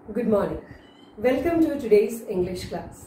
Good morning. Welcome to today's English class.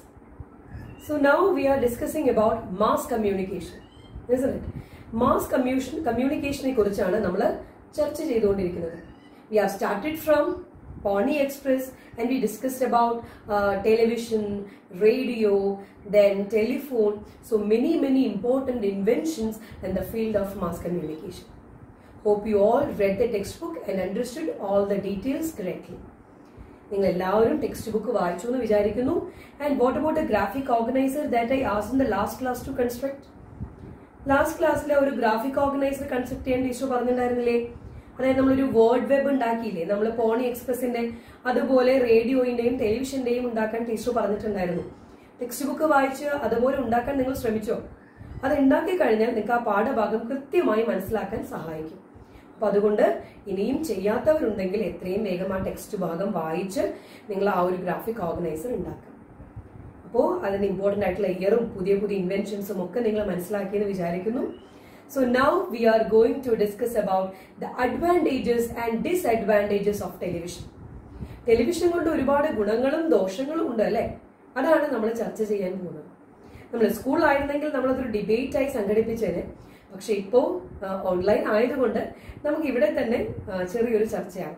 So now we are discussing about mass communication, isn't it? Mass communication കമ്മ്യൂണിക്കേഷനെ കുറിച്ചാണ് നമ്മൾ ചർച്ച ചെയ്തുകൊണ്ടിരിക്കുന്നത് we have started from pony express and we discussed about television radio then telephone so many many important inventions in the field of mass communication hope you all read the text book and understood all the details correctly നിങ്ങൾ എല്ലാവരും text book വായിച്ചു എന്ന് വിചാരിക്കുന്നു and what about a graphic organiser that I as in the last class to construct last ക്ലാസ്സിലെ ഒരു graphic organiser construct ചെയ്യാൻ teacher പറഞ്ഞിട്ടുണ്ടായിരുന്നില്ലേ അതായത് നമ്മളൊരു വേർഡ് വെബ് ഉണ്ടാക്കിയില്ലേ നമ്മൾ പോണി എക്സ്പ്രസിന്റെ അതുപോലെ റേഡിയോയിന്റെയും ടെലിവിഷന്റെയും ഉണ്ടാക്കാൻ ടീച്ചർ പറഞ്ഞിട്ടുണ്ടായിരുന്നു ടെക്സ്റ്റ് ബുക്ക് വായിച്ച് അതുപോലെ ഉണ്ടാക്കാൻ നിങ്ങൾ ശ്രമിച്ചോ അത് ഉണ്ടാക്കി കഴിഞ്ഞാൽ നിങ്ങൾക്ക് ആ പാഠഭാഗം കൃത്യമായി മനസ്സിലാക്കാൻ സഹായിക്കും അപ്പൊ അതുകൊണ്ട് ഇനിയും ചെയ്യാത്തവരുണ്ടെങ്കിൽ എത്രയും വേഗം ആ ടെക്സ്റ്റ് ഭാഗം വായിച്ച് നിങ്ങൾ ആ ഒരു ഗ്രാഫിക് ഓർഗനൈസർ ഉണ്ടാക്കാം അപ്പോൾ അതിന് ഇമ്പോർട്ടൻ്റ് ആയിട്ടുള്ള ഇയറും പുതിയ പുതിയ ഇൻവെൻഷൻസും ഒക്കെ നിങ്ങൾ മനസ്സിലാക്കിയെന്ന് വിചാരിക്കുന്നു so now we are going to discuss about the advantages and disadvantages of television television കൊണ്ട് ഒരുപാട് ഗുണങ്ങളും ദോഷങ്ങളും ഉണ്ട് അല്ലേ അതാണ് നമ്മൾ ചർച്ച ചെയ്യാൻ പോകുന്നത് നമ്മൾ സ്കൂളിലായിരുന്നെങ്കിൽ നമ്മളതൊരു ഡിബേറ്റ് ആയി സംഘടിപ്പിച്ചേനെ പക്ഷെ ഇപ്പോൾ ഓൺലൈൻ ആയതുകൊണ്ട് നമുക്ക് ഇവിടെ തന്നെ ആ, ചെറിയൊരു ചർച്ചയാണ്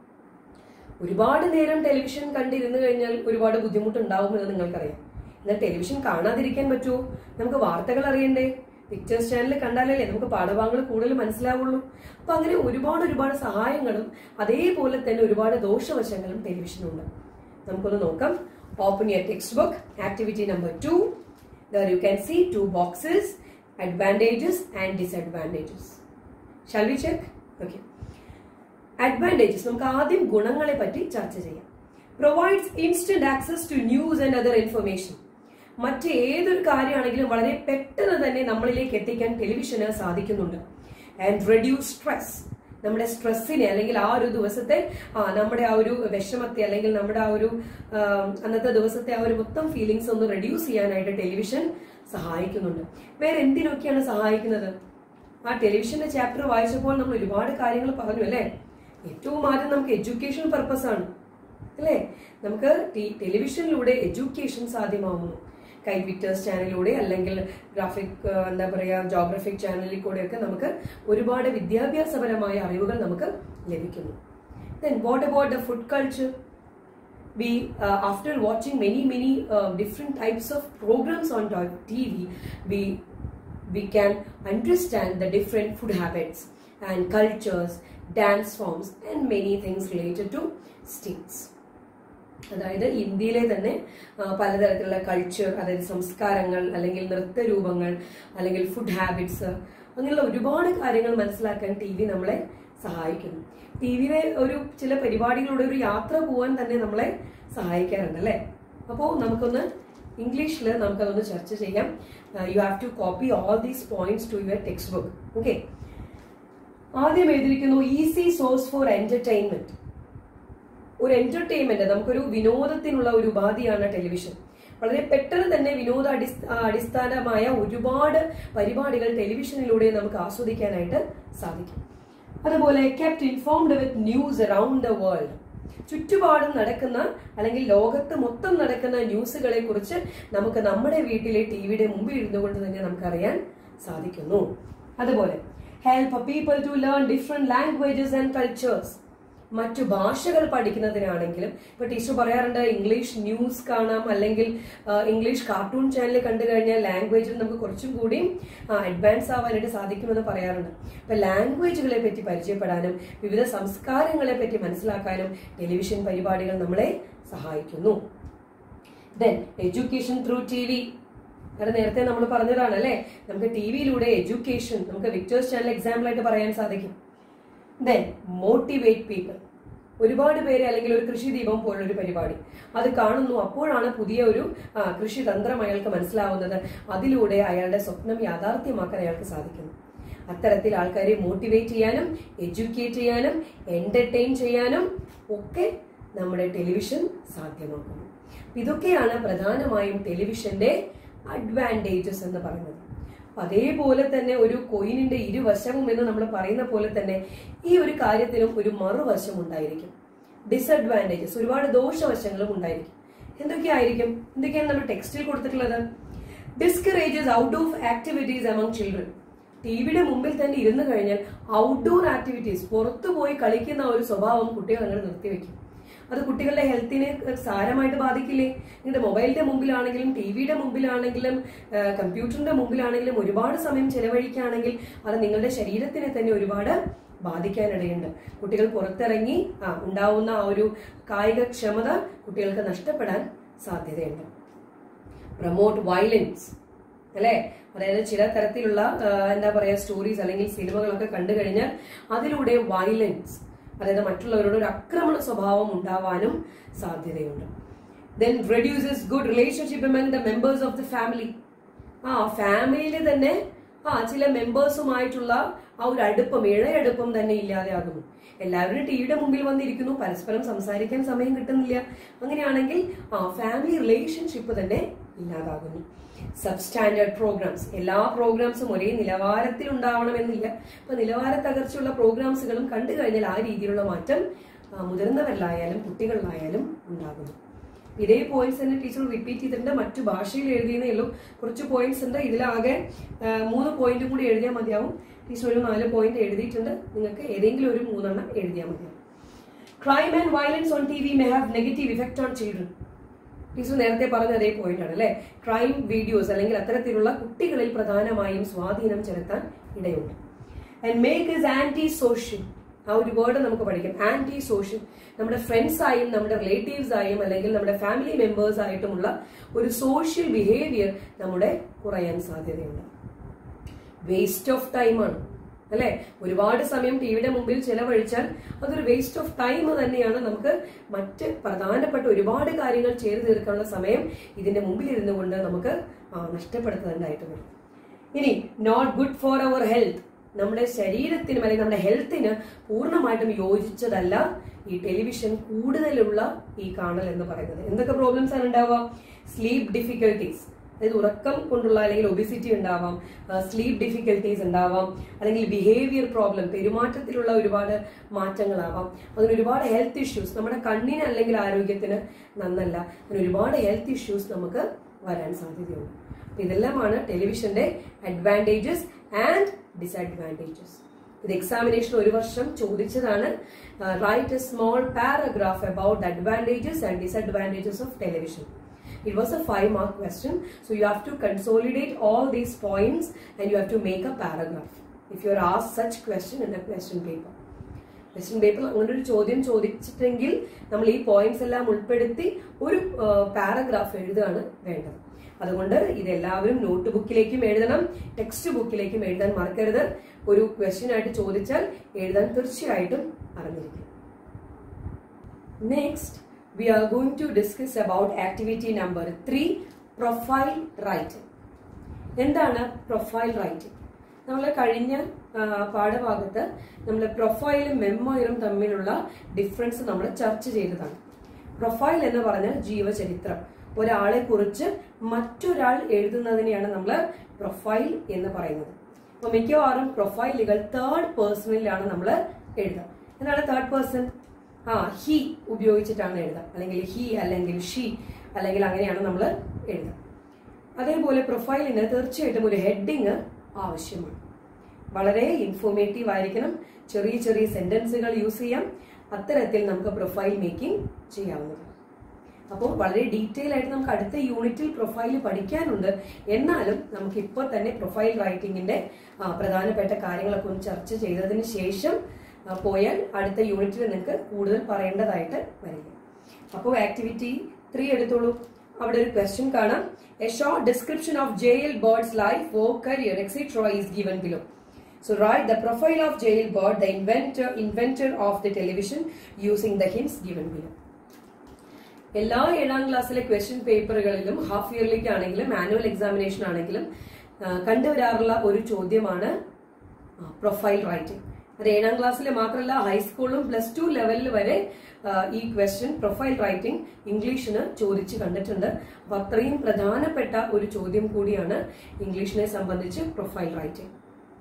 ഒരുപാട് നേരം ടെലിവിഷൻ കണ്ടിരുന്നു കഴിഞ്ഞാൽ ഒരുപാട് ബുദ്ധിമുട്ടുണ്ടാവുമെന്ന് നിങ്ങൾക്കറിയാം എന്നാൽ ടെലിവിഷൻ കാണാതിരിക്കാൻ പറ്റുമോ നമുക്ക് വാർത്തകൾ അറിയണ്ടേ പിക്ചേഴ്സ് ചാനൽ കണ്ടാലല്ലേ നമുക്ക് പാഠഭാഗങ്ങൾ കൂടുതൽ മനസ്സിലാവുള്ളൂ അപ്പൊ അങ്ങനെ ഒരുപാട് ഒരുപാട് സഹായങ്ങളും അതേപോലെ തന്നെ ഒരുപാട് ദോഷവശങ്ങളും ടെലിവിഷനുണ്ട് നമുക്കൊന്ന് നോക്കാം open your text book activity number two There you can see two boxes, advantages and disadvantages. Shall we check? Okay. Advantages നമുക്ക് ആദ്യം ഗുണങ്ങളെ പറ്റി ചർച്ച ചെയ്യാം provides instant access to news and other information മറ്റേതൊരു കാര്യമാണെങ്കിലും വളരെ പെട്ടെന്ന് തന്നെ നമ്മളിലേക്ക് എത്തിക്കാൻ ടെലിവിഷന് സാധിക്കുന്നുണ്ട് ആൻഡ് റെഡ്യൂസ് സ്ട്രെസ് നമ്മുടെ സ്ട്രെസ്സിനെ അല്ലെങ്കിൽ ആ ഒരു ദിവസത്തെ ആ നമ്മുടെ ആ ഒരു വിഷമത്തെ അല്ലെങ്കിൽ നമ്മുടെ ആ ഒരു ആ, അന്നത്തെ ദിവസത്തെ ആ ഒരു മൊത്തം ഫീലിങ്സ് ഒന്ന് റെഡ്യൂസ് ചെയ്യാനായിട്ട് ടെലിവിഷൻ സഹായിക്കുന്നുണ്ട് വേറെ എന്തിനൊക്കെയാണ് സഹായിക്കുന്നത് ആ ടെലിവിഷന്റെ ചാപ്റ്റർ വായിച്ചപ്പോൾ നമ്മൾ ഒരുപാട് കാര്യങ്ങൾ പറഞ്ഞു അല്ലേ ഏറ്റവും ആദ്യം നമുക്ക് എഡ്യൂക്കേഷൻ പർപ്പസ് ആണ് അല്ലേ നമുക്ക് ടി- ടെലിവിഷനിലൂടെ എഡ്യൂക്കേഷൻ സാധ്യമാവുന്നു കൈ വിറ്റേഴ്സ് ചാനലിലൂടെ അല്ലെങ്കിൽ ഗ്രാഫിക് ആ, എന്താ പറയുക ജോഗ്രഫിക് ചാനലിൽ കൂടെയൊക്കെ നമുക്ക് ഒരുപാട് വിദ്യാഭ്യാസപരമായ അറിവുകൾ നമുക്ക് ലഭിക്കുന്നു then what about the food culture we uh, after watching many many uh, different types of programs on to- tv we we can understand the different food habits and cultures dance forms and many things related to states അതായത് ഇന്ത്യയിലെ തന്നെ ആ, പലതരത്തിലുള്ള culture അതായത് സംസ്കാരങ്ങൾ അല്ലെങ്കിൽ നൃത്തരൂപങ്ങൾ അല്ലെങ്കിൽ ഫുഡ് ഹാബിറ്റ്സ് അങ്ങനെയുള്ള ഒരുപാട് കാര്യങ്ങൾ മനസ്സിലാക്കാൻ ടി വി നമ്മളെ സഹായിക്കുന്നു ടി വിയിലെ ഒരു ചില പരിപാടികളുടെ ഒരു യാത്ര പോകാൻ തന്നെ നമ്മളെ സഹായിക്കാറുണ്ട് അല്ലേ അപ്പോൾ നമുക്കൊന്ന് ഇംഗ്ലീഷിൽ നമുക്കതൊന്ന് ചർച്ച ചെയ്യാം you have to copy all these points to your text book okay ആദ്യം എഴുതിയിരിക്കുന്നു ഈസി സോഴ്സ് ഫോർ എന്റർടൈൻമെന്റ് ഒരു എന്റർടൈൻമെന്റ് നമുക്കൊരു വിനോദത്തിനുള്ള ഒരു ഉപാധിയാണ് ടെലിവിഷൻ വളരെ പെട്ടെന്ന് തന്നെ വിനോദ അടിസ്ഥ- ആ, അടിസ്ഥാനമായ ഒരുപാട് പരിപാടികൾ ടെലിവിഷനിലൂടെ നമുക്ക് ആസ്വദിക്കാനായിട്ട് സാധിക്കും അതുപോലെ kept informed with news around the world ചുറ്റുപാടും നടക്കുന്ന അല്ലെങ്കിൽ ലോകത്ത് മൊത്തം നടക്കുന്ന ന്യൂസുകളെ കുറിച്ച് നമുക്ക് നമ്മുടെ വീട്ടിലെ ടി വിയുടെ മുമ്പിൽ ഇരുന്നു കൊണ്ട് തന്നെ നമുക്കറിയാൻ സാധിക്കുന്നു അതുപോലെ help people to learn different languages and cultures മറ്റു ഭാഷകൾ പഠിക്കുന്നതിനാണെങ്കിലും ഇപ്പൊ ടീച്ചർ പറയാറുണ്ട് ഇംഗ്ലീഷ് ന്യൂസ് കാണാം അല്ലെങ്കിൽ ആ, ഇംഗ്ലീഷ് കാർട്ടൂൺ ചാനൽ കണ്ടു കഴിഞ്ഞാൽ ലാംഗ്വേജിൽ നമുക്ക് കുറച്ചും കൂടി അഡ്വാൻസ് ആവാനായിട്ട് സാധിക്കുമെന്ന് പറയാറുണ്ട് അപ്പൊ ലാംഗ്വേജുകളെ പറ്റി പരിചയപ്പെടാനും വിവിധ സംസ്കാരങ്ങളെ പറ്റി മനസ്സിലാക്കാനും ടെലിവിഷൻ പരിപാടികൾ നമ്മളെ സഹായിക്കുന്നു then education through T V അത് നേരത്തെ നമ്മൾ പറഞ്ഞതാണ് അല്ലേ നമുക്ക് ടി വിയിലൂടെ എഡ്യൂക്കേഷൻ നമുക്ക് വിക്ടേഴ്സ് ചാനൽ എക്സാമ്പിൾ ആയിട്ട് പറയാൻ സാധിക്കും ദെൻ മോട്ടിവേറ്റ് പീപ്പിൾ ഒരുപാട് പേര് അല്ലെങ്കിൽ ഒരു കൃഷി ദീപം പോലൊരു പരിപാടി അത് കാണുന്നു അപ്പോഴാണ് പുതിയ ഒരു ആ, കൃഷി തന്ത്രം അയാൾക്ക് മനസ്സിലാവുന്നത് അതിലൂടെ അയാളുടെ സ്വപ്നം യാഥാർത്ഥ്യമാക്കാൻ അയാൾക്ക് സാധിക്കുന്നു അത്തരത്തിൽ ആൾക്കാരെ മോട്ടിവേറ്റ് ചെയ്യാനും എഡ്യൂക്കേറ്റ് ചെയ്യാനും എന്റർടൈൻ ചെയ്യാനും ഒക്കെ നമ്മുടെ ടെലിവിഷൻ സാധ്യമാക്കുന്നു അപ്പൊ ഇതൊക്കെയാണ് പ്രധാനമായും ടെലിവിഷന്റെ അഡ്വാൻറ്റേജസ് എന്ന് പറയുന്നത് അപ്പൊ അതേപോലെ തന്നെ ഒരു കോയിനിന്റെ ഇരുവശവും എന്ന് നമ്മൾ പറയുന്ന പോലെ തന്നെ ഈ ഒരു കാര്യത്തിനും ഒരു മറുവശം ഉണ്ടായിരിക്കും ഡിസഡ്വാൻറ്റേജസ് ഒരുപാട് ദോഷവശങ്ങളും ഉണ്ടായിരിക്കും എന്തൊക്കെയായിരിക്കും എന്തൊക്കെയാണ് നമ്മൾ ടെക്സ്റ്റിൽ കൊടുത്തിട്ടുള്ളത് discourages out of activities among children ടിവിയുടെ മുമ്പിൽ തന്നെ ഇരുന്ന് കഴിഞ്ഞാൽ ഔട്ട്ഡോർ ആക്ടിവിറ്റീസ് പുറത്തു പോയി കളിക്കുന്ന ഒരു സ്വഭാവം കുട്ടികൾ അങ്ങനെ നിർത്തിവെക്കും അത് കുട്ടികളുടെ ഹെൽത്തിനെ സാരമായിട്ട് ബാധിക്കില്ലേ നിങ്ങളുടെ മൊബൈലിന്റെ മുമ്പിലാണെങ്കിലും ടി വിയുടെ മുമ്പിലാണെങ്കിലും ആ, കമ്പ്യൂട്ടറിന്റെ മുമ്പിലാണെങ്കിലും ഒരുപാട് സമയം ചെലവഴിക്കുകയാണെങ്കിൽ അത് നിങ്ങളുടെ ശരീരത്തിനെ തന്നെ ഒരുപാട് ബാധിക്കാനിടയുണ്ട് കുട്ടികൾ പുറത്തിറങ്ങി ആ ഉണ്ടാവുന്ന ആ ഒരു കായികക്ഷമത കുട്ടികൾക്ക് നഷ്ടപ്പെടാൻ സാധ്യതയുണ്ട് പ്രൊമോട്ട് വയലൻസ് അല്ലെ അതായത് ചില തരത്തിലുള്ള ആ, എന്താ പറയാ സ്റ്റോറീസ് അല്ലെങ്കിൽ സിനിമകളൊക്കെ കണ്ടു കഴിഞ്ഞാൽ അതിലൂടെ വയലൻസ് അതായത് മറ്റുള്ളവരോട് ഒരു ആക്രമണ സ്വഭാവം ഉണ്ടാവാനും സാധ്യതയുണ്ട് then reduces good relationship among the members of the family ആ ഫാമിലിയിൽ തന്നെ ആ ചില മെമ്പേഴ്സുമായിട്ടുള്ള ആ ഒരു അടുപ്പം ഇഴയടുപ്പം തന്നെ ഇല്ലാതെയാകുന്നു എല്ലാവരും ടിവിയുടെ മുമ്പിൽ വന്നിരിക്കുന്നു പരസ്പരം സംസാരിക്കാൻ സമയം കിട്ടുന്നില്ല അങ്ങനെയാണെങ്കിൽ ആ ഫാമിലി റിലേഷൻഷിപ്പ് തന്നെ ഇല്ലാതാകുന്നു സബ്സ്റ്റാൻഡേർഡ് പ്രോഗ്രാംസ് എല്ലാ പ്രോഗ്രാംസും ഒരേ നിലവാരത്തിൽ ഉണ്ടാവണമെന്നില്ല അപ്പൊ നിലവാര തകർച്ചയുള്ള പ്രോഗ്രാംസുകളും കണ്ടു കഴിഞ്ഞാൽ ആ രീതിയിലുള്ള മാറ്റം ആ, മുതിർന്നവരിലായാലും കുട്ടികളിലായാലും ഉണ്ടാകുന്നു ഇതേ പോയിന്റ്സ് തന്നെ ടീച്ചർ റിപ്പീറ്റ് ചെയ്തിട്ടുണ്ട് മറ്റു ഭാഷയിൽ എഴുതിയെന്നേ ഉള്ളൂ കുറച്ച് പോയിന്റ്സ് ഉണ്ട് ഇതിലാകെ ആ, മൂന്ന് പോയിന്റും കൂടി എഴുതിയാൽ മതിയാവും ടീച്ചർ ഒരു നാല് പോയിന്റ് എഴുതിയിട്ടുണ്ട് നിങ്ങൾക്ക് ഏതെങ്കിലും ഒരു മൂന്നെണ്ണം എഴുതിയാൽ മതിയാവും crime and violence on T V may have negative effect on children teacher നേരത്തെ പറഞ്ഞ അതേ പോയിന്റ് ആണ് അല്ലെ ക്രൈം വീഡിയോസ് അല്ലെങ്കിൽ അത്തരത്തിലുള്ള കുട്ടികളിൽ പ്രധാനമായും സ്വാധീനം ചെലുത്താൻ ഇടയുണ്ട് and make is anti social ആ ഒരു വേർഡ് നമുക്ക് പഠിക്കാം ആന്റി സോഷ്യൽ നമ്മുടെ ഫ്രണ്ട്സ് ആയും നമ്മുടെ റിലേറ്റീവ്സ് ആയും അല്ലെങ്കിൽ നമ്മുടെ ഫാമിലി മെമ്പേഴ്സ് ആയിട്ടുമുള്ള ഒരു സോഷ്യൽ ബിഹേവിയർ നമ്മുടെ കുറയാൻ സാധ്യതയുണ്ട് വേസ്റ്റ് ഓഫ് ടൈമാണ് അല്ലെ ഒരുപാട് സമയം ടിവിയുടെ മുമ്പിൽ ചെലവഴിച്ചാൽ അതൊരു വേസ്റ്റ് ഓഫ് ടൈം തന്നെയാണ് നമുക്ക് മറ്റ് പ്രധാനപ്പെട്ട ഒരുപാട് കാര്യങ്ങൾ ചെയ്തു തീർക്കാനുള്ള സമയം ഇതിന്റെ മുമ്പിൽ ഇരുന്നു കൊണ്ട് നമുക്ക് ആ, നഷ്ടപ്പെടുത്തുന്നുണ്ടായിട്ട് വരും ഇനി not good for our health നമ്മുടെ ശരീരത്തിനും അല്ലെങ്കിൽ നമ്മുടെ ഹെൽത്തിന് പൂർണ്ണമായിട്ടും യോജിച്ചതല്ല ഈ ടെലിവിഷൻ കൂടുതലുള്ള ഈ കാണൽ എന്ന് പറയുന്നത് എന്തൊക്കെ പ്രോബ്ലംസ് ആണ് ഉണ്ടാവുക സ്ലീപ്പ് ഡിഫിക്കൽട്ടീസ് അതായത് ഉറക്കം കൊണ്ടുള്ള അല്ലെങ്കിൽ ഒബിസിറ്റി ഉണ്ടാവാം സ്ലീപ്പ് ഡിഫിക്കൽട്ടീസ് ഉണ്ടാവാം അല്ലെങ്കിൽ ബിഹേവിയർ പ്രോബ്ലം പെരുമാറ്റത്തിലുള്ള ഒരുപാട് മാറ്റങ്ങളാവാം അങ്ങനെ ഒരുപാട് ഹെൽത്ത് ഇഷ്യൂസ് നമ്മുടെ കണ്ണിന് അല്ലെങ്കിൽ ആരോഗ്യത്തിന് നന്നല്ല അങ്ങനെ ഒരുപാട് ഹെൽത്ത് ഇഷ്യൂസ് നമുക്ക് വരാൻ സാധ്യതയുണ്ട് അപ്പൊ ഇതെല്ലാമാണ് ടെലിവിഷന്റെ അഡ്വാൻറ്റേജസ് ആൻഡ് ഡിസഡ്വാൻറ്റേജസ് ഇത് എക്സാമിനേഷൻ ഒരു വർഷം ചോദിച്ചതാണ് write a small paragraph about advantages and disadvantages of television It was a five mark question, so you have to consolidate all these points and you have to make a paragraph. If you are asked such question in a question paper. Question പേപ്പറിൽ അങ്ങനെ ഒരു ചോദ്യം ചോദിച്ചിട്ടെങ്കിൽ നമ്മൾ ഈ points എല്ലാം ഉൾപ്പെടുത്തി ഒരു paragraph എഴുതുകയാണ് വേണ്ടത് അതുകൊണ്ട് ഇത് എല്ലാവരും നോട്ട് ബുക്കിലേക്കും എഴുതണം ടെക്സ്റ്റ് ബുക്കിലേക്കും എഴുതാൻ മറക്കരുത് ഒരു ക്വസ്റ്റ്യൻ ആയിട്ട് ചോദിച്ചാൽ എഴുതാൻ തീർച്ചയായിട്ടും അറിഞ്ഞിരിക്കും next we are going to discuss about activity number 3 profile writing എന്താണ് പ്രൊഫൈൽ റൈറ്റിംഗ് നമ്മൾ കഴിഞ്ഞ ആ, പാഠഭാഗത്ത് നമ്മൾ പ്രൊഫൈലും മെമ്മോയിലും തമ്മിലുള്ള ഡിഫറൻസ് നമ്മൾ ചർച്ച ചെയ്തതാണ് പ്രൊഫൈൽ എന്ന് പറഞ്ഞാൽ ജീവചരിത്രം ഒരാളെ കുറിച്ച് മറ്റൊരാൾ എഴുതുന്നതിനെയാണ് നമ്മൾ പ്രൊഫൈൽ എന്ന് പറയുന്നത് അപ്പൊ മിക്കവാറും പ്രൊഫൈലുകൾ തേർഡ് പേഴ്സണിലാണ് നമ്മൾ എഴുതുക എന്താണ് തേർഡ് പേഴ്സൺ ആ ഹി ഉപയോഗിച്ചിട്ടാണ് എഴുതുക അല്ലെങ്കിൽ ഹി അല്ലെങ്കിൽ ഷീ അല്ലെങ്കിൽ അങ്ങനെയാണ് നമ്മൾ എഴുതുക അതേപോലെ പ്രൊഫൈലിന് തീർച്ചയായിട്ടും ഒരു ഹെഡിങ് ആവശ്യമാണ് വളരെ ഇൻഫോർമേറ്റീവ് ആയിരിക്കണം ചെറിയ ചെറിയ സെന്റൻസുകൾ യൂസ് ചെയ്യാം അത്തരത്തിൽ നമുക്ക് പ്രൊഫൈൽ മേക്കിംഗ് ചെയ്യാവുന്നതാണ് അപ്പോൾ വളരെ ഡീറ്റെയിൽ ആയിട്ട് നമുക്ക് അടുത്ത യൂണിറ്റിൽ പ്രൊഫൈൽ പഠിക്കാനുണ്ട് എന്നാലും നമുക്ക് ഇപ്പോൾ തന്നെ പ്രൊഫൈൽ റൈറ്റിംഗിന്റെ ആ, പ്രധാനപ്പെട്ട കാര്യങ്ങളൊക്കെ ഒന്ന് ചർച്ച ചെയ്തതിന് ശേഷം ആ, പോയാൽ അടുത്ത യൂണിറ്റിൽ നിങ്ങൾക്ക് കൂടുതൽ പറയേണ്ടതായിട്ട് വരില്ല അപ്പോൾ ആക്ടിവിറ്റി ത്രീ എടുത്തോളൂ അവിടെ ഒരു ക്വസ്റ്റ്യൻ കാണാം a short description of J L Baird's life work career etcetera is given below So write the profile of J.L. Bird, the inventor, inventor of the television using the hints given below. എല്ലാ ഏഴാം ക്ലാസ്സിലെ question പേപ്പറുകളിലും half ഇയർലിക്ക് ആണെങ്കിലും annual examination ആണെങ്കിലും ആ, കണ്ടുവരാറുള്ള ഒരു ചോദ്യമാണ് profile writing അത് ഏഴാം ക്ലാസ്സിലെ മാത്രമല്ല ഹൈസ്കൂളും പ്ലസ് ടു ലെവലിൽ വരെ ആ, ഈ ക്വസ്റ്റ്യൻ പ്രൊഫൈൽ റൈറ്റിംഗ് ഇംഗ്ലീഷിന് ചോദിച്ച് കണ്ടിട്ടുണ്ട് അപ്പൊ അത്രയും പ്രധാനപ്പെട്ട ഒരു ചോദ്യം കൂടിയാണ് ഇംഗ്ലീഷിനെ സംബന്ധിച്ച് പ്രൊഫൈൽ റൈറ്റിംഗ്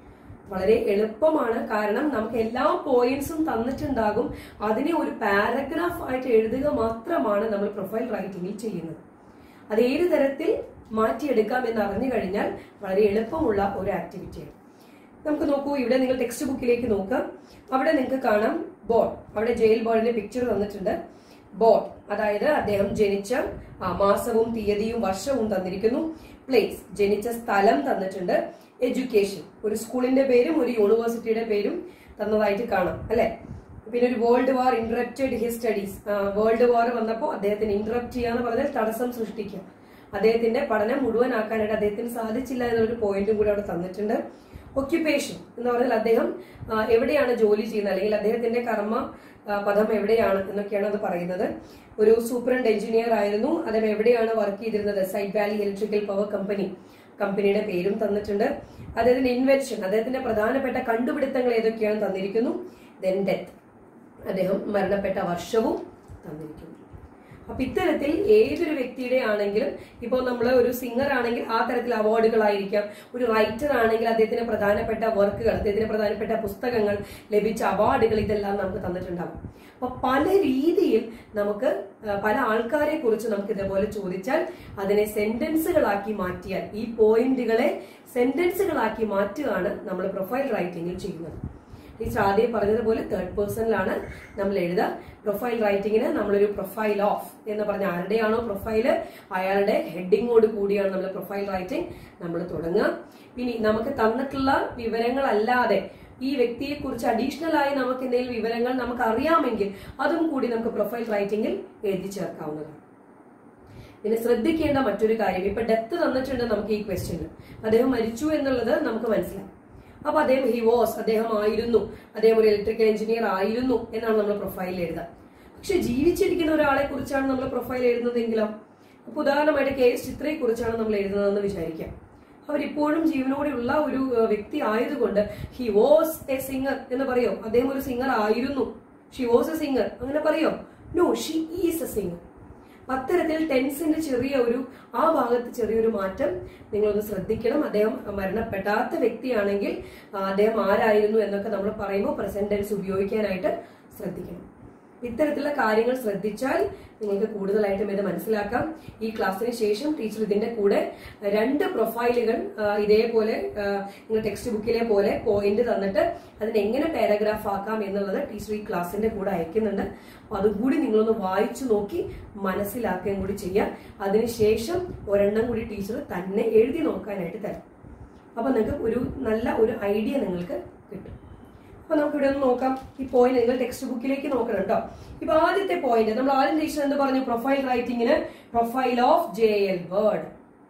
വളരെ എളുപ്പമാണ് കാരണം നമുക്ക് എല്ലാ പോയിന്റ്സും തന്നിട്ടുണ്ടാകും അതിനെ ഒരു പാരഗ്രാഫ് ആയിട്ട് എഴുതുക മാത്രമാണ് നമ്മൾ പ്രൊഫൈൽ റൈറ്റിംഗിൽ ചെയ്യുന്നത് അത് ഏത് തരത്തിൽ മാറ്റിയെടുക്കാം എന്ന് അറിഞ്ഞു കഴിഞ്ഞാൽ വളരെ എളുപ്പമുള്ള ഒരു ആക്ടിവിറ്റിയാണ് നമുക്ക് നോക്കൂ ഇവിടെ നിങ്ങൾ ടെക്സ്റ്റ് ബുക്കിലേക്ക് നോക്കാം അവിടെ നിങ്ങൾക്ക് കാണാം ബോർഡ് അവിടെ ജയിൽ ബോർഡിന്റെ പിക്ചർ തന്നിട്ടുണ്ട് ബോർഡ് അതായത് അദ്ദേഹം ജനിച്ച ആ, മാസവും തീയതിയും വർഷവും തന്നിരിക്കുന്നു പ്ലേസ് ജനിച്ച സ്ഥലം തന്നിട്ടുണ്ട് എഡ്യൂക്കേഷൻ ഒരു സ്കൂളിന്റെ പേരും ഒരു യൂണിവേഴ്സിറ്റിയുടെ പേരും തന്നതായിട്ട് കാണാം അല്ലെ പിന്നെ ഒരു world war interrupted his studies world war വന്നപ്പോൾ അദ്ദേഹത്തിന് ഇന്ററപ്റ്റ് ചെയ്യാന്ന് പറഞ്ഞാൽ തടസ്സം സൃഷ്ടിക്കുക അദ്ദേഹത്തിന്റെ പഠനം മുഴുവനാക്കാനായിട്ട് അദ്ദേഹത്തിന് സാധിച്ചില്ല എന്നൊരു പോയിന്റും കൂടി അവിടെ തന്നിട്ടുണ്ട് ഒക്യുപ്പേഷൻ എന്ന് പറഞ്ഞാൽ അദ്ദേഹം ആ, എവിടെയാണ് ജോലി ചെയ്യുന്നത് അല്ലെങ്കിൽ അദ്ദേഹത്തിന്റെ കർമ്മ ആ, പദം എവിടെയാണ് എന്നൊക്കെയാണ് അത് പറയുന്നത് ഒരു സൂപ്രണ്ട് എഞ്ചിനീയർ ആയിരുന്നു അദ്ദേഹം എവിടെയാണ് വർക്ക് ചെയ്തിരുന്നത് site valley electrical power company കമ്പനിയുടെ പേരും തന്നിട്ടുണ്ട് അദ്ദേഹത്തിന്റെ ഇൻവെൻഷൻ അദ്ദേഹത്തിന്റെ പ്രധാനപ്പെട്ട കണ്ടുപിടുത്തങ്ങൾ ഏതൊക്കെയാണ് തന്നിരിക്കുന്നു ദെൻ ഡെത്ത് അദ്ദേഹം മരണപ്പെട്ട വർഷവും തന്നിരിക്കുന്നു അപ്പൊ ഇത്തരത്തിൽ ഏതൊരു വ്യക്തിയുടെ ആണെങ്കിലും ഇപ്പോൾ നമ്മൾ ഒരു സിംഗർ ആണെങ്കിൽ ആ തരത്തിൽ അവാർഡുകളായിരിക്കാം ഒരു റൈറ്റർ ആണെങ്കിൽ അദ്ദേഹത്തിന് പ്രധാനപ്പെട്ട വർക്കുകൾ അദ്ദേഹത്തിന് പ്രധാനപ്പെട്ട പുസ്തകങ്ങൾ ലഭിച്ച അവാർഡുകൾ ഇതെല്ലാം നമുക്ക് തന്നിട്ടുണ്ടാവും അപ്പൊ പല രീതിയിൽ നമുക്ക് ആ, പല ആൾക്കാരെ കുറിച്ച് നമുക്ക് ഇതേപോലെ ചോദിച്ചാൽ അതിനെ സെന്റൻസുകളാക്കി മാറ്റിയാൽ ഈ പോയിന്റുകളെ സെന്റൻസുകളാക്കി മാറ്റുകയാണ് നമ്മൾ പ്രൊഫൈൽ റൈറ്റിംഗിൽ ചെയ്യുന്നത് ടീച്ചർ ആദ്യം പറഞ്ഞതുപോലെ തേർഡ് പേഴ്സണിലാണ് നമ്മൾ എഴുതുക പ്രൊഫൈൽ റൈറ്റിങ്ങിന് നമ്മളൊരു പ്രൊഫൈൽ ഓഫ് എന്ന് പറഞ്ഞ ആരുടെയാണോ പ്രൊഫൈല് അയാളുടെ ഹെഡിങ്ങോട് കൂടിയാണ് നമ്മൾ പ്രൊഫൈൽ റൈറ്റിംഗ് നമ്മൾ തുടങ്ങുക ഇനി നമുക്ക് തന്നിട്ടുള്ള വിവരങ്ങളല്ലാതെ ഈ വ്യക്തിയെ കുറിച്ച് അഡീഷണൽ ആയി നമുക്ക് എന്തെങ്കിലും വിവരങ്ങൾ നമുക്ക് അറിയാമെങ്കിൽ അതും കൂടി നമുക്ക് പ്രൊഫൈൽ റൈറ്റിംഗിൽ എഴുതി ചേർക്കാവുന്നതാണ് പിന്നെ ശ്രദ്ധിക്കേണ്ട മറ്റൊരു കാര്യം ഇപ്പൊ ഡെത്ത് തന്നിട്ടുണ്ട് നമുക്ക് ഈ ക്വസ്റ്റ്യനിൽ അദ്ദേഹം മരിച്ചു എന്നുള്ളത് നമുക്ക് മനസ്സിലാവും അപ്പൊ അദ്ദേഹം ഹി വാസ് അദ്ദേഹം ആയിരുന്നു അദ്ദേഹം ഒരു ഇലക്ട്രിക്കൽ എഞ്ചിനീയർ ആയിരുന്നു എന്നാണ് നമ്മൾ പ്രൊഫൈലിൽ എഴുതുക പക്ഷെ ജീവിച്ചിരിക്കുന്ന ഒരാളെ കുറിച്ചാണ് നമ്മൾ പ്രൊഫൈൽ എഴുതുന്നതെങ്കിലോ അപ്പൊ ഉദാഹരണമായിട്ട് കെ എസ് ചിത്രയെ കുറിച്ചാണ് നമ്മൾ എഴുതുന്നതെന്ന് വിചാരിക്കാം അവരിപ്പോഴും ജീവനോടെയുള്ള ഒരു ഏഹ്, വ്യക്തി ആയതുകൊണ്ട് ഹി വാസ് എ സിംഗർ എന്ന് പറയോ അദ്ദേഹം ഒരു സിംഗർ ആയിരുന്നു ഷി വാസ് എ സിംഗർ അങ്ങനെ പറയോ no she is a singer അത്തരത്തിൽ ടെൻസിന്റെ ചെറിയ ഒരു ആ ഭാഗത്ത് ചെറിയൊരു മാറ്റം നിങ്ങളൊന്ന് ശ്രദ്ധിക്കണം അദ്ദേഹം മരണപ്പെടാത്ത വ്യക്തിയാണെങ്കിൽ ആ, അദ്ദേഹം ആരായിരുന്നു എന്നൊക്കെ നമ്മൾ പറയുമ്പോൾ പ്രസന്റ് ടെൻസ് ഉപയോഗിക്കാനായിട്ട് ശ്രദ്ധിക്കണം ഇത്തരത്തിലുള്ള കാര്യങ്ങൾ ശ്രദ്ധിച്ചാൽ നിങ്ങൾക്ക് കൂടുതലായിട്ടും ഇത് മനസ്സിലാക്കാം ഈ ക്ലാസ്സിന് ശേഷം ടീച്ചർ ഇതിന്റെ കൂടെ രണ്ട് പ്രൊഫൈലുകൾ ആ, ഇതേപോലെ ആ, നിങ്ങൾ ടെക്സ്റ്റ് ബുക്കിലെ പോലെ പോയിന്റ് തന്നിട്ട് അതിനെ എങ്ങനെ പാരഗ്രാഫ് ആക്കാം എന്നുള്ളത് ടീച്ചർ ഈ ക്ലാസ്സിന്റെ കൂടെ അയക്കുന്നുണ്ട് അപ്പൊ അതുകൂടി നിങ്ങളൊന്ന് വായിച്ചു നോക്കി മനസ്സിലാക്കുകയും കൂടി ചെയ്യാം അതിനുശേഷം ഒരെണ്ണം കൂടി ടീച്ചർ തന്നെ എഴുതി നോക്കാനായിട്ട് തരാം അപ്പൊ നിങ്ങൾക്ക് ഒരു നല്ല ഒരു ഐഡിയ നിങ്ങൾക്ക് കിട്ടും അപ്പൊ നമുക്ക് ഇവിടെ ഒന്ന് നോക്കാം ഈ പോയിന്റ് നിങ്ങൾ ടെക്സ്റ്റ് ബുക്കിലേക്ക് നോക്കണം കേട്ടോ ഇപ്പൊ ആദ്യത്തെ പോയിന്റ് നമ്മൾ ആദ്യം ടീച്ചർ എന്ത് പറഞ്ഞു പ്രൊഫൈൽ റൈറ്റിംഗിന് profile of J L Baird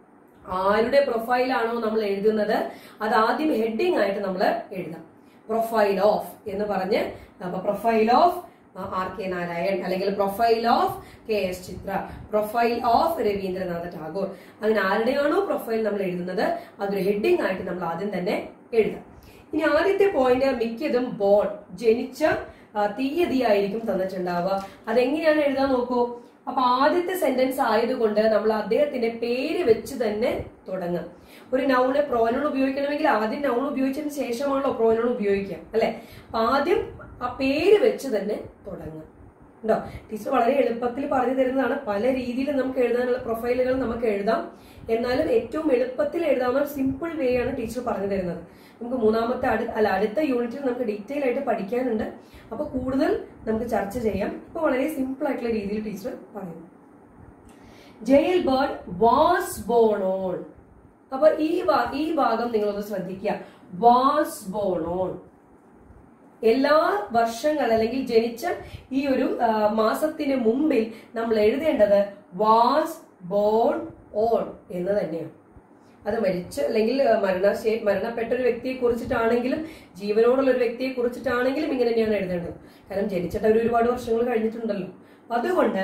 ആരുടെ പ്രൊഫൈലാണോ നമ്മൾ എഴുതുന്നത് അത് ആദ്യം ഹെഡിങ് ആയിട്ട് നമ്മൾ എഴുതാം പ്രൊഫൈൽ ഓഫ് എന്ന് പറഞ്ഞ് അപ്പൊ profile of R K Narayan അല്ലെങ്കിൽ profile of K S Chithra profile of Rabindranath Tagore അങ്ങനെ ആരുടെയാണോ പ്രൊഫൈൽ നമ്മൾ എഴുതുന്നത് അതൊരു ഹെഡിങ് ആയിട്ട് നമ്മൾ ആദ്യം തന്നെ എഴുതാം ഇനി ആദ്യത്തെ പോയിന്റ് മിക്കതും ബോൺ ജനിച്ച ആ, തീയതി ആയിരിക്കും തന്നിട്ടുണ്ടാവുക അതെങ്ങനെയാണ് എഴുതാൻ നോക്കൂ അപ്പൊ ആദ്യത്തെ സെന്റൻസ് ആയതുകൊണ്ട് നമ്മൾ അദ്ദേഹത്തിന്റെ പേര് വെച്ച് തന്നെ തുടങ്ങാം ഒരു നൗണ് പ്രോനോൺ ഉപയോഗിക്കണമെങ്കിൽ ആദ്യം നൗൺ ഉപയോഗിച്ചതിന് ശേഷമാണല്ലോ പ്രോനോൺ ഉപയോഗിക്കാം അല്ലെ അപ്പൊ ആദ്യം ആ പേര് വെച്ച് തന്നെ തുടങ്ങാം ഉണ്ടോ ടീച്ചർ വളരെ എളുപ്പത്തിൽ പറഞ്ഞു തരുന്നതാണ് പല രീതിയിൽ നമുക്ക് എഴുതാനുള്ള പ്രൊഫൈലുകൾ നമുക്ക് എഴുതാം എന്നാലും ഏറ്റവും എളുപ്പത്തിൽ എഴുതാവുന്ന സിമ്പിൾ വേ ആണ് ടീച്ചർ പറഞ്ഞു തരുന്നത് നമുക്ക് മൂന്നാമത്തെ അടു അല്ല അടുത്ത യൂണിറ്റിൽ നമുക്ക് ഡീറ്റെയിൽ ആയിട്ട് പഠിക്കാനുണ്ട് അപ്പൊ കൂടുതൽ നമുക്ക് ചർച്ച ചെയ്യാം ഇപ്പൊ വളരെ സിമ്പിൾ ആയിട്ടുള്ള രീതിയിൽ ടീച്ചർ പറയുന്നു J L Baird was born on അപ്പൊ ഈ ഭാ- ഈ ഭാഗം നിങ്ങളൊന്ന് ശ്രദ്ധിക്കുക വാസ് ബോൺ ഓൺ എല്ലാ വർഷങ്ങൾ അല്ലെങ്കിൽ ജനിച്ച ഈ ഒരു ആ, മാസത്തിന് മുമ്പിൽ നമ്മൾ എഴുതേണ്ടത് വാസ് ബോൺ ഓൺ എന്ന് തന്നെയാണ് അത് മരിച്ച അല്ലെങ്കിൽ ആ, മരണശേ മരണപ്പെട്ട ഒരു വ്യക്തിയെ കുറിച്ചിട്ടാണെങ്കിലും ജീവനോടുള്ള ഒരു വ്യക്തിയെ കുറിച്ചിട്ടാണെങ്കിലും ഇങ്ങനെ തന്നെയാണ് എഴുതേണ്ടത് കാരണം ജനിച്ചിട്ട് അവർ ഒരുപാട് വർഷങ്ങൾ കഴിഞ്ഞിട്ടുണ്ടല്ലോ അതുകൊണ്ട്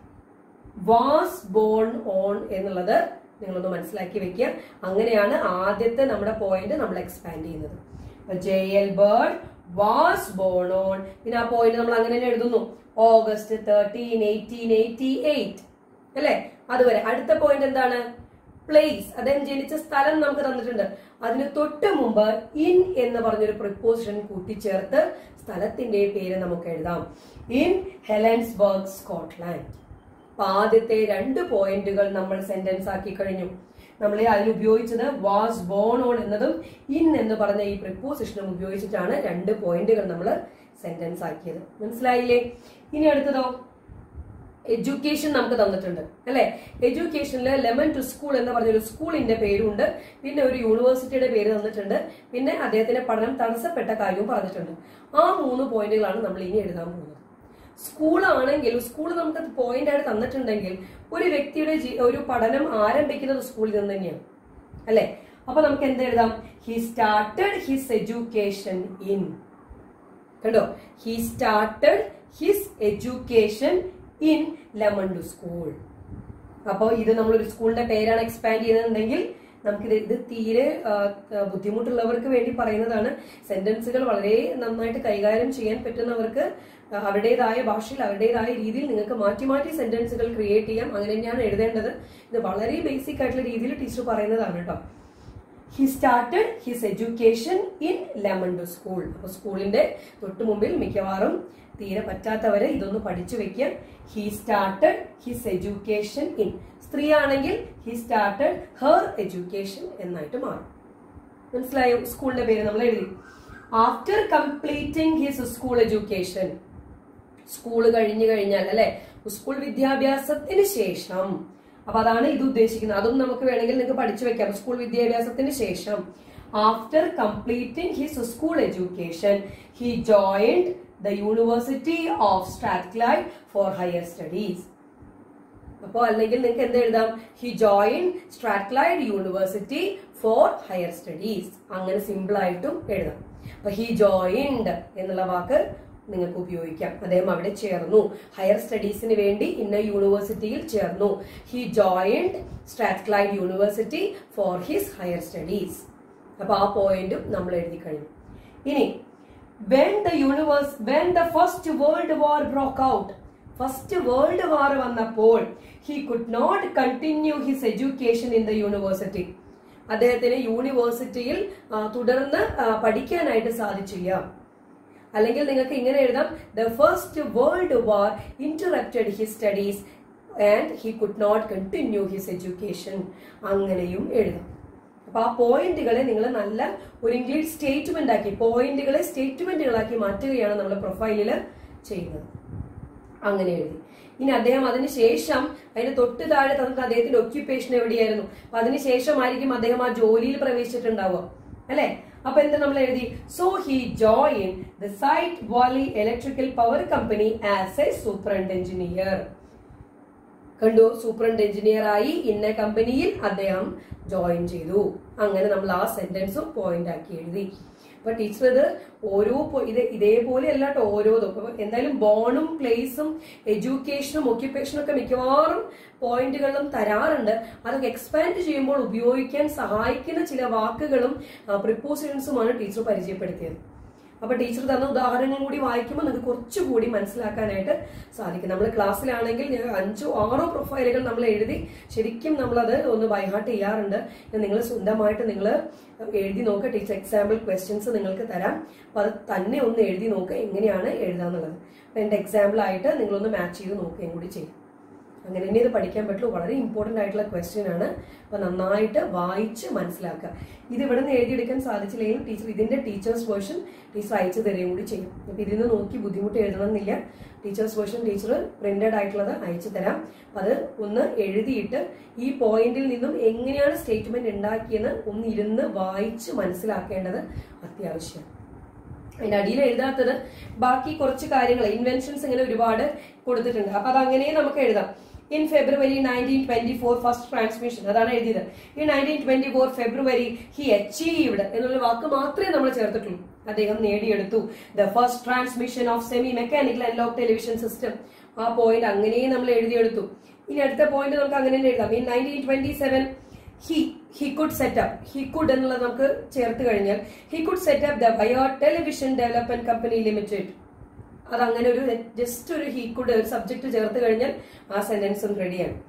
വാസ് ബോൺ ഓൺ എന്നുള്ളത് നിങ്ങളൊന്ന് മനസ്സിലാക്കി വെക്കുക അങ്ങനെയാണ് ആദ്യത്തെ നമ്മുടെ പോയിന്റ് നമ്മൾ എക്സ്പാൻഡ് ചെയ്യുന്നത് J L Baird was born on പിന്നെ ആ പോയിന്റ് നമ്മൾ അങ്ങനെ തന്നെ എഴുതുന്നു August thirteen eighteen eighty eight അല്ലെ അതുവരെ അടുത്ത പോയിന്റ് എന്താണ് പ്ലേസ് അദ്ദേഹം ജനിച്ച സ്ഥലം നമുക്ക് തന്നിട്ടുണ്ട് അതിന് തൊട്ട് മുമ്പ് ഇൻ എന്ന് പറഞ്ഞൊരു പ്രിപ്പോസിഷൻ കൂട്ടിച്ചേർത്ത് സ്ഥലത്തിന്റെ പേര് നമുക്ക് എഴുതാം ഇൻ ഹെലൻസ്ബർഗ് സ്കോട്ട്ലാൻഡ് അപ്പൊ ആദ്യത്തെ രണ്ട് പോയിന്റുകൾ നമ്മൾ സെന്റൻസ് ആക്കി കഴിഞ്ഞു നമ്മൾ അതിൽ ഉപയോഗിച്ചത് വാസ് ബോൺ ഓൺ എന്നതും ഇൻ എന്ന് പറഞ്ഞ ഈ പ്രിപ്പോസിഷനും ഉപയോഗിച്ചിട്ടാണ് രണ്ട് പോയിന്റുകൾ നമ്മൾ സെന്റൻസ് ആക്കിയത് മനസ്സിലായില്ലേ ഇനി അടുത്തതോ എഡ്യൂക്കേഷൻ നമുക്ക് തന്നിട്ടുണ്ട് അല്ലെ എഡ്യൂക്കേഷനിൽ ലെമൺ ടു സ്കൂൾ എന്ന് പറഞ്ഞൊരു സ്കൂളിന്റെ പേരുണ്ട് പിന്നെ ഒരു യൂണിവേഴ്സിറ്റിയുടെ പേര് തന്നിട്ടുണ്ട് പിന്നെ അദ്ദേഹത്തിന്റെ പഠനം തടസ്സപ്പെട്ട കാര്യവും പറഞ്ഞിട്ടുണ്ട് ആ മൂന്ന് പോയിന്റുകളാണ് നമ്മൾ ഇനി എഴുതാൻ പോകുന്നത് സ്കൂളാണെങ്കിൽ സ്കൂൾ നമുക്ക് പോയിന്റ് ആയിട്ട് തന്നിട്ടുണ്ടെങ്കിൽ ഒരു വ്യക്തിയുടെ ജീ- ഒരു പഠനം ആരംഭിക്കുന്നത് സ്കൂളിൽ നിന്ന് തന്നെയാണ് അല്ലെ അപ്പൊ നമുക്ക് എന്ത് എഴുതാം he started his education in കണ്ടോ he started his education in lemon school അപ്പോൾ ഇത് നമ്മളൊരു സ്കൂളിന്റെ പേരാണ് എക്സ്പാൻഡ് ചെയ്യുന്നുണ്ടെങ്കിൽ നമുക്കിത് ഇത് തീരെ ആ, ആ, ബുദ്ധിമുട്ടുള്ളവർക്ക് വേണ്ടി പറയുന്നതാണ് സെന്റൻസുകൾ വളരെ നന്നായിട്ട് കൈകാര്യം ചെയ്യാൻ പറ്റുന്നവർക്ക് ആ, അവരുടേതായ ഭാഷയിൽ അവരുടേതായ രീതിയിൽ നിങ്ങൾക്ക് മാറ്റി മാറ്റി സെന്റൻസുകൾ ക്രിയേറ്റ് ചെയ്യാം അങ്ങനെ തന്നെയാണ് എഴുതേണ്ടത് ഇത് വളരെ ബേസിക് ആയിട്ടുള്ള രീതിയിൽ ടീച്ചർ പറയുന്നതാണ് കേട്ടോ he started his education in lemon school അപ്പൊ സ്കൂളിന്റെ തൊട്ട് മുമ്പിൽ മിക്കവാറും തീരെ പറ്റാത്തവരെ ഇതൊന്ന് പഠിച്ചു വെക്കുക he started his education in സ്ത്രീ ആണെങ്കിൽ ഹി സ്റ്റാർട്ടഡ് ഹെർ എഡ്യൂക്കേഷൻ എന്നായിട്ട് മാറും മനസ്സിലായോ സ്കൂളിന്റെ പേര് നമ്മൾ എഴുതി after completing his school education school കഴിഞ്ഞു കഴിഞ്ഞാൽ അല്ലെ സ്കൂൾ വിദ്യാഭ്യാസത്തിന് ശേഷം അപ്പൊ അതാണ് ഇത് ഉദ്ദേശിക്കുന്നത് അതും നമുക്ക് വേണമെങ്കിൽ നിങ്ങൾക്ക് പഠിച്ചു വെക്കാം സ്കൂൾ വിദ്യാഭ്യാസത്തിന് ശേഷം after completing his school education he joined the university of Strathclyde for higher studies അപ്പോൾ അല്ലെങ്കിൽ നിങ്ങൾക്ക് എന്ത് എഴുതാം he join Strathclyde university for higher studies അങ്ങനെ സിമ്പിൾ ആയിട്ടും എഴുതാം അപ്പൊ ഹി ജോയിൻഡ് എന്നുള്ള വാക്ക് നിങ്ങൾക്ക് ഉപയോഗിക്കാം അദ്ദേഹം അവിടെ ചേർന്നു ഹയർ സ്റ്റഡീസിന് വേണ്ടി ഇന്ന യൂണിവേഴ്സിറ്റിയിൽ ചേർന്നു he joined Strathclyde university for his higher studies അപ്പൊ ആ പോയിന്റും നമ്മൾ എഴുതി കഴിഞ്ഞു ഇനി when the universe when the first world war broke out first world war വന്നപ്പോൾ he could not continue his education in the university അദ്ദേഹത്തിന് യൂണിവേഴ്സിറ്റിയിൽ ആ, തുടർന്ന് ആ, പഠിക്കാനായിട്ട് സാധിച്ചില്ല അല്ലെങ്കിൽ നിങ്ങൾക്ക് ഇങ്ങനെ എഴുതാം the first world war interrupted his studies and he could not continue his education അങ്ങനെയും എഴുതാം അപ്പൊ ആ പോയിന്റുകളെ നിങ്ങൾ നല്ല ഒരു ഇംഗ്ലീഷ് സ്റ്റേറ്റ്മെന്റ് ആക്കി പോയിന്റുകളെ സ്റ്റേറ്റ്മെന്റുകളാക്കി മാറ്റുകയാണ് നമ്മൾ പ്രൊഫൈലിൽ ചെയ്യുന്നത് അങ്ങനെ എഴുതി ഇനി അദ്ദേഹം അതിന് ശേഷം അതിന് തൊട്ട് താഴെ തന്നിട്ട് അദ്ദേഹത്തിന്റെ ഒക്യുപ്പേഷൻ എവിടെയായിരുന്നു അപ്പൊ അതിന് ശേഷമായിരിക്കും അദ്ദേഹം ആ ജോലിയിൽ പ്രവേശിച്ചിട്ടുണ്ടാവുക അല്ലെ അപ്പൊ എന്താ നമ്മൾ എഴുതി so he join the site valley electrical power company as a superintendent engineer കണ്ടു സൂപ്രണ്ട് എഞ്ചിനീയർ ആയി ഇന്ന കമ്പനിയിൽ അദ്ദേഹം ജോയിൻ ചെയ്തു അങ്ങനെ നമ്മൾ ആ സെന്റൻസും പോയിന്റ് ആക്കി എഴുതി അപ്പൊ ടീച്ചർ ഇത് ഓരോ പോ- ഇത് ഇതേപോലെ അല്ല കേട്ടോ ഓരോതും അപ്പൊ എന്തായാലും ബോണും പ്ലേസും എഡ്യൂക്കേഷനും ഒക്യുപ്പേഷനും ഒക്കെ മിക്കവാറും പോയിന്റുകളും തരാറുണ്ട് അതൊക്കെ എക്സ്പാൻഡ് ചെയ്യുമ്പോൾ ഉപയോഗിക്കാൻ സഹായിക്കുന്ന ചില വാക്കുകളും പ്രിപ്പോസിഷൻസുമാണ് ടീച്ചർ പരിചയപ്പെടുത്തിയത് അപ്പൊ ടീച്ചർ തന്ന ഉദാഹരണം കൂടി വായിക്കുമ്പോൾ നിങ്ങൾക്ക് കുറച്ചുകൂടി മനസ്സിലാക്കാനായിട്ട് സാധിക്കും നമ്മൾ ക്ലാസ്സിലാണെങ്കിൽ ഞാൻ അഞ്ചോ ആറോ പ്രൊഫൈലുകൾ നമ്മൾ എഴുതി ശരിക്കും നമ്മളത് ഒന്ന് ബൈഹാർട്ട് ചെയ്യാറുണ്ട് നിങ്ങൾ സ്വന്തമായിട്ട് നിങ്ങൾ എഴുതി നോക്കുക ടീച്ചർ എക്സാമ്പിൾ ക്വസ്റ്റ്യൻസ് നിങ്ങൾക്ക് തരാം അപ്പൊ അത് തന്നെ ഒന്ന് എഴുതി നോക്കുക എങ്ങനെയാണ് എഴുതാന്നുള്ളത് അപ്പൊ എന്റെ എക്സാമ്പിൾ ആയിട്ട് നിങ്ങളൊന്ന് മാച്ച് ചെയ്ത് നോക്കുകയും കൂടി ചെയ്യും അങ്ങനെ തന്നെ ഇത് പഠിക്കാൻ പറ്റുള്ളൂ വളരെ ഇമ്പോർട്ടന്റ് ആയിട്ടുള്ള ക്വസ്റ്റ്യൻ ആണ് അപ്പൊ നന്നായിട്ട് വായിച്ച് മനസ്സിലാക്കുക ഇത് ഇവിടെ നിന്ന് എഴുതിയെടുക്കാൻ സാധിച്ചില്ലെങ്കിൽ ടീച്ചർ ഇതിന്റെ ടീച്ചേഴ്സ് വേർഷൻ ടീച്ചർ അയച്ചു തരികയും കൂടി ചെയ്യും അപ്പൊ ഇതിൽ നിന്ന് നോക്കി ബുദ്ധിമുട്ട് എഴുതണമെന്നില്ല ടീച്ചേഴ്സ് വേർഷൻ ടീച്ചർ പ്രിന്റഡ് ആയിട്ടുള്ളത് അയച്ചു തരാം അപ്പൊ അത് ഒന്ന് എഴുതിയിട്ട് ഈ പോയിന്റിൽ നിന്നും എങ്ങനെയാണ് സ്റ്റേറ്റ്മെന്റ് ഉണ്ടാക്കിയെന്ന് ഒന്ന് ഇരുന്ന് വായിച്ച് മനസ്സിലാക്കേണ്ടത് അത്യാവശ്യമാണ് അതിന്റെ അടിയിൽ എഴുതാത്തത് ബാക്കി കുറച്ച് കാര്യങ്ങൾ ഇൻവെൻഷൻസ് ഇങ്ങനെ ഒരുപാട് കൊടുത്തിട്ടുണ്ട് അപ്പൊ അത് അങ്ങനെ നമുക്ക് എഴുതാം in February nineteen twenty four first transmission അതാണ് എഴുതിയത് ഈ nineteen twenty four February he achieved എന്നുള്ള വാക്ക് മാത്രമേ നമ്മൾ ചേർത്തിട്ടുള്ളൂ അദ്ദേഹം നേടിയെടുത്തു the first transmission of semi mechanical analogue television system ആ പോയിന്റ് അങ്ങനെയും നമ്മൾ എഴുതിയെടുത്തു ഇനി അടുത്ത പോയിന്റ് നമുക്ക് അങ്ങനെ തന്നെ എഴുതാം in nineteen twenty seven he he could set up he could എന്നുള്ളത് നമുക്ക് ചേർത്ത് കഴിഞ്ഞാൽ ഹി കുഡ് സെറ്റപ്പ് ദ ബയോ ടെലിവിഷൻ ഡെവലപ്മെന്റ് കമ്പനി ലിമിറ്റഡ് അത് അങ്ങനെ ഒരു ജസ്റ്റ് ഒരു ഹി കുഡ് ഒരു സബ്ജക്ട് ചേർത്ത് കഴിഞ്ഞാൽ ആ സെന്റൻസും റെഡിയാണ്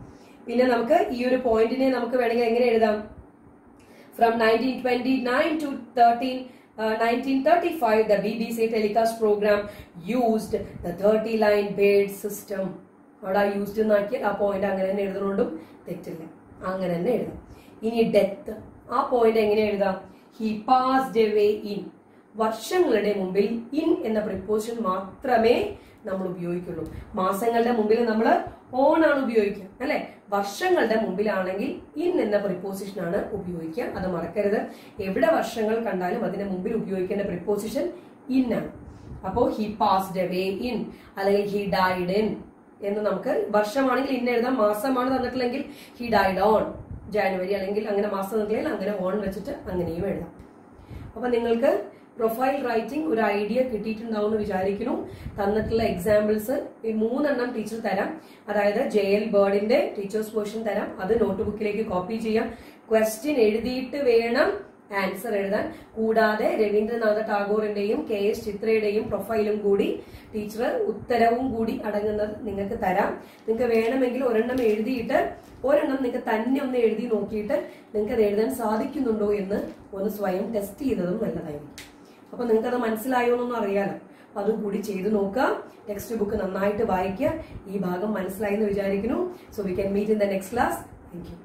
പിന്നെ നമുക്ക് ഈ ഒരു പോയിന്റിനെ നമുക്ക് വേണമെങ്കിൽ എങ്ങനെ എഴുതാം From 1929 to 13, uh, 1935, the BBC telecast program used the 30 line bid system. അവിടെ ആ യൂസ്ഡ് എന്നാക്കിയാൽ ആ പോയിന്റ് അങ്ങനെ തന്നെ എഴുതുന്നതുകൊണ്ടും തെറ്റില്ല അങ്ങനെ തന്നെ എഴുതാം ഇനി ഡെത്ത് ആ പോയിന്റ് എങ്ങനെ എഴുതാം ഹി പാസ്ഡ് എവേ ഇൻ വർഷങ്ങളുടെ മുമ്പിൽ ഇൻ എന്ന പ്രിപ്പോസിഷൻ മാത്രമേ നമ്മൾ ഉപയോഗിക്കുള്ളൂ മാസങ്ങളുടെ മുമ്പിൽ നമ്മൾ ഓൺ ആണ് ഉപയോഗിക്കുക അല്ലെ വർഷങ്ങളുടെ മുമ്പിലാണെങ്കിൽ ഇൻ എന്ന പ്രിപ്പോസിഷൻ ആണ് ഉപയോഗിക്കുക അത് മറക്കരുത് എവിടെ വർഷങ്ങൾ കണ്ടാലും അതിന്റെ മുമ്പിൽ ഉപയോഗിക്കേണ്ട പ്രിപ്പോസിഷൻ ഇൻ ആണ് അപ്പോ ഹി പാസ്ഡ് അവേ ഇൻ അല്ലെങ്കിൽ ഹി ഡൈഡ് ഇൻ എന്ന് നമുക്ക് വർഷമാണെങ്കിൽ ഇന്ന എഴുതാം മാസമാണ് തന്നിട്ടില്ലെങ്കിൽ ഹി ഡൈഡ് ഓൺ ജാനുവരി അല്ലെങ്കിൽ അങ്ങനെ മാസം തന്നിട്ടില്ലെങ്കിൽ അങ്ങനെ ഓൺ വെച്ചിട്ട് അങ്ങനെയും എഴുതാം അപ്പൊ നിങ്ങൾക്ക് പ്രൊഫൈൽ റൈറ്റിംഗ് ഒരു ഐഡിയ കിട്ടിയിട്ടുണ്ടാവും എന്ന് വിചാരിക്കുന്നു തന്നിട്ടുള്ള എക്സാമ്പിൾസ് ഈ മൂന്നെണ്ണം ടീച്ചർ തരാം അതായത് ജെ എൽ ബേർഡിന്റെ ടീച്ചേഴ്സ് വേർഷൻ തരാം അത് നോട്ട് ബുക്കിലേക്ക് കോപ്പി ചെയ്യാം ക്വസ്റ്റ്യൻ എഴുതിയിട്ട് വേണം ആൻസർ എഴുതാൻ കൂടാതെ രവീന്ദ്രനാഥ ടാഗോറിന്റെയും കെ എസ് ചിത്രയുടെയും പ്രൊഫൈലും കൂടി ടീച്ചർ ഉത്തരവും കൂടി അടങ്ങുന്നത് നിങ്ങൾക്ക് തരാം നിങ്ങൾക്ക് വേണമെങ്കിൽ ഒരെണ്ണം എഴുതിയിട്ട് ഒരെണ്ണം നിങ്ങൾക്ക് തന്നെ ഒന്ന് എഴുതി നോക്കിയിട്ട് നിങ്ങൾക്ക് അത് എഴുതാൻ സാധിക്കുന്നുണ്ടോ എന്ന് ഒന്ന് സ്വയം ടെസ്റ്റ് ചെയ്യുന്നതും നല്ലതായിരിക്കും അപ്പൊ നിങ്ങൾക്ക് അത് മനസ്സിലായോ എന്നൊന്നും അറിയാലോ അപ്പൊ അതും കൂടി ചെയ്തു നോക്കുക ടെക്സ്റ്റ് ബുക്ക് നന്നായിട്ട് വായിക്കുക ഈ ഭാഗം മനസ്സിലായി എന്ന് വിചാരിക്കുന്നു so we can meet in the next class thank U